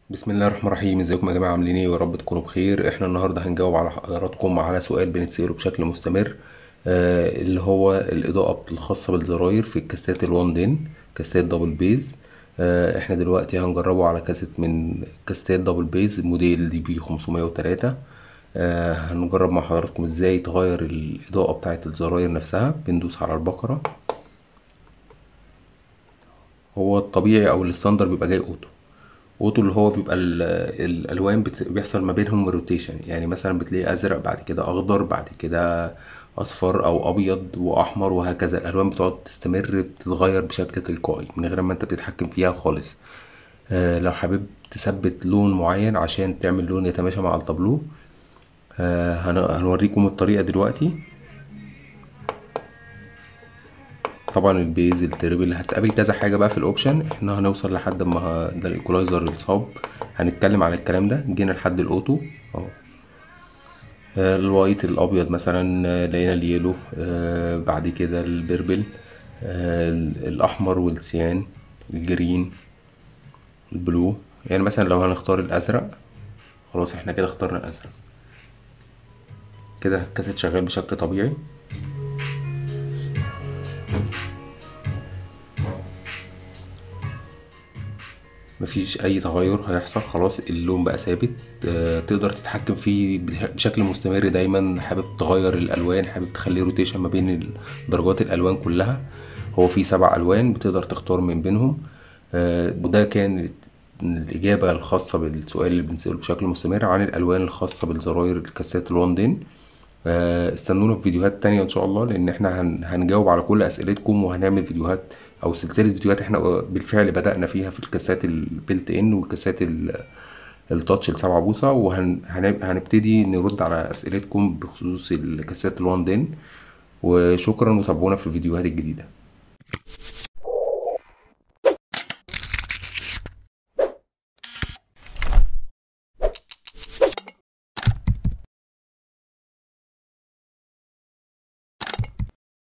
بسم الله الرحمن الرحيم ازيكم يا جماعه عاملين ايه ويا رب تكونوا بخير احنا النهارده هنجاوب على حضراتكم على سؤال بنتسأله بشكل مستمر آه اللي هو الاضاءه الخاصه بالزراير في الكاسات الوان دين كاسات دبل بيز آه احنا دلوقتي هنجربه على كاسات من كاسات دبل بيز موديل دي بي 503 آه هنجرب مع حضراتكم ازاي تغير الاضاءه بتاعه الزراير نفسها بندوس على البقره هو الطبيعي او الستاندر بيبقى جاي اوتو اوتو اللي هو بيبقى ال- الالوان بت- بيحصل ما بينهم روتيشن يعني مثلا بتلاقي ازرق بعد كده اخضر بعد كده اصفر او ابيض واحمر وهكذا الالوان بتقعد تستمر بتتغير بشكل تلقائي من غير ما انت بتتحكم فيها خالص آه لو حابب تثبت لون معين عشان تعمل لون يتماشى مع التابلو آه هن- هنوريكم الطريقة دلوقتي طبعا البيز التربل هتقابل كذا حاجة بقى في الاوبشن احنا هنوصل لحد ما ه- ده الايكولايزر الصاب هنتكلم عن الكلام ده جينا لحد الاوتو اهو آه، الوايت الابيض مثلا آه، لقينا اليلو آه، بعد كده البربل آه، الاحمر والسيان الجرين البلو يعني مثلا لو هنختار الازرق خلاص احنا كده اخترنا الازرق كده الكاسيت شغال بشكل طبيعي مفيش اي تغير هيحصل خلاص اللون بقى ثابت آه، تقدر تتحكم فيه بش- بشكل مستمر دايما حابب تغير الالوان حابب تخليه روتيشن ما بين ال- درجات الالوان كلها هو فيه سبع الوان بتقدر تختار من بينهم آه، وده كان الإجابة الخاصة بالسؤال اللي بنسأله بشكل مستمر عن الألوان الخاصة بالزراير الكاسات الواندين آه، استنونا في فيديوهات تانية إن شاء الله لأن إحنا هن- هنجاوب على كل أسئلتكم وهنعمل فيديوهات أو سلسلة فيديوهات إحنا بالفعل بدأنا فيها في الكاسات البيلت إن والكاسات ال- التاتش السبعة بوصة وهنبتدي نرد على أسئلتكم بخصوص الكاسات الوان دين وشكرا وتابعونا في الفيديوهات الجديدة